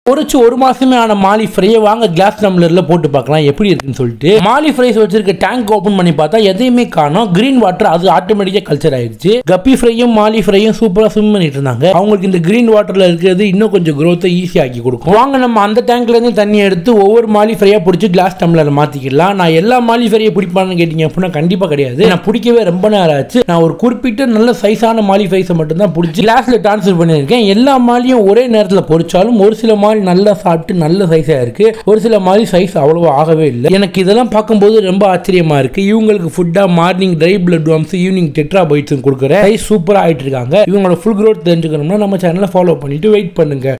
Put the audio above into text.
பொரிச்சு ஒரு மாசமே ஆன மாலி ஃப்ரையை வாங்க கிளாஸ் டம்ளர்ல போட்டு பார்க்கலாம் எப்படி இருக்குன்னு சொல்லிட்டு மாலி ஃப்ரைஸ் வச்சிருக்க டேங்க் ஓபன் பண்ணி பார்த்தா எதையுமே காணோம் கிரீன் வாட்டர் அது ஆட்டோமேட்டிக்கா கல்ச்சர் ஆயிடுச்சு கப்பி ஃப்ரையும் மாலி ஃப்ரையும் சூப்பரா ஸ்விம் பண்ணிட்டு இருந்தாங்க அவங்களுக்கு இந்த கிரீன் வாட்டர்ல இருக்கிறது இன்னும் கொஞ்சம் growth ஈஸி ஆக்கி கொடுக்கும் வாங்க நம்ம அந்த டேங்க்ல இருந்து தண்ணி எடுத்து ஒவ்வொரு மாலி ஃப்ரையா பிடிச்சி கிளாஸ் டம்ளர்ல மாத்திக்கலாம் நான் எல்லா மாலி ஃப்ரையை பிடிப்பான்னு கேட்டீங்க அப்படின்னா கண்டிப்பா கிடையாது நான் பிடிக்கவே ரொம்ப நேரம் ஆச்சு நான் ஒரு குறிப்பிட்ட நல்ல சைஸான மாலி ஃப்ரைஸை மட்டும் தான் பிடிச்சி கிளாஸ்ல ட்ரான்ஸ்ஃபர் பண்ணியிருக்கேன் எல்லா மாலியும் ஒரே நேரத்தில் பொரிச்சாலும் ஒரு சில மாலி நல்லா சாப்பிட்டு நல்ல சைஸாக இருக்கு ஒரு சில மாலி சைஸ் அவ்வளவா ஆகவே இல்லை எனக்கு இதெல்லாம் பார்க்கும்போது ரொம்ப ஆச்சரியமா இருக்கு இவங்களுக்கு ஃபுட்டாக morning dry blood worms evening tetra பைட்ஸும் கொடுக்குற சைஸ் சூப்பராக ஆயிட்டு இருக்காங்க இவங்களோட ஃபுல் growth தெரிஞ்சுக்கணும்னா நம்ம சேனலை ஃபாலோ பண்ணிட்டு வெயிட் பண்ணுங்க